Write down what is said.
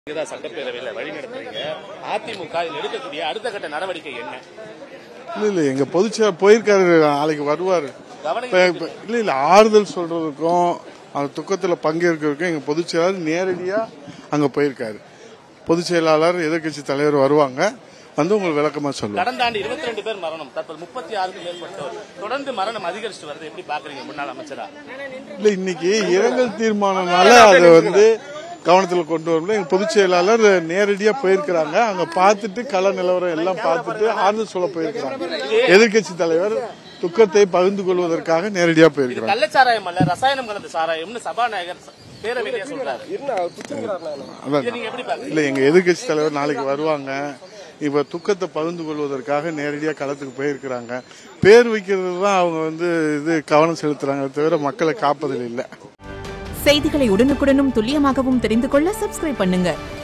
நீங்க சட்டப்பேரவையில வழி நடத்துறீங்க அதிமுக இதில் எடுக்கக்கூடிய அடுத்த கட்ட நடவடிக்கை என்ன இல்ல இல்ல எங்க பொதுச்செயலர் போயிருக்காரு நாளைக்கு வருவாரு கவனம் இப்ப- இப்ப- இல்ல இல்ல ஆறுதல் சொல்றதுக்கும் அந்த துக்கத்துல பங்கேற்கிறதுக்கும் எங்க பொதுச் செயலாளர் நேரடியா அங்க போயிருக்காரு பொதுச் செயலாளர் எதிர்க்கட்சி தலைவர் வருவாங்க வந்து உங்களுக்கு விளக்கமா சொல்லுவாங்க கடந்த ஆண்டு இருபத்தி ரெண்டு பேர் மரணம் தற்போது முப்பத்தி ஆறுக்கும் மேற்பட்டோர் தொடர்ந்து மரணம் அதிகரிச்சுட்டு வருது எப்படி பாக்குறீங்க முன்னாள் அமைச்சரா இல்ல இன்னைக்கு இரங்கல் தீர்மானம்னால அதை வந்து கவனத்தில் கொண்டு வரணும் எங்க பொதுச் செயலாளர் நேரடியா போயிருக்கிறாங்க அங்க பார்த்துட்டு கள நிலவரம் எல்லாம் பார்த்துட்டு ஆறுதல் சொல்ல போயிருக்கிறாங்க எதிர்க்கட்சி தலைவர் துக்கத்தை பகிர்ந்து கொள்வதற்காக நேரடியா போயிருக்கிறாங்க கள்ளச்சாராயம் அல்ல ரசாயனம் கலந்த சாராயம்னு சபாநாயகர் பேரவையிலே சொல்றாரு அதான் இதை நீங்க எப்படி பாக்குறீங்க இல்ல எங்க எதிர்க்கட்சி தலைவர் நாளைக்கு வருவாங்க இப்ப துக்கத்தை பகிர்ந்து கொள்வதற்காக நேரடியா களத்துக்கு போயிருக்கிறாங்க பேர் வைக்கிறது தான் அவங்க வந்து இது கவனம் செலுத்துறாங்க தவிர மக்களை காப்பதில் இல்லை செய்திகளை உடனுக்குடனும் துல்லியமாகவும் தெரிந்து கொள்ள சப்ஸ்கிரைப் பண்ணுங்க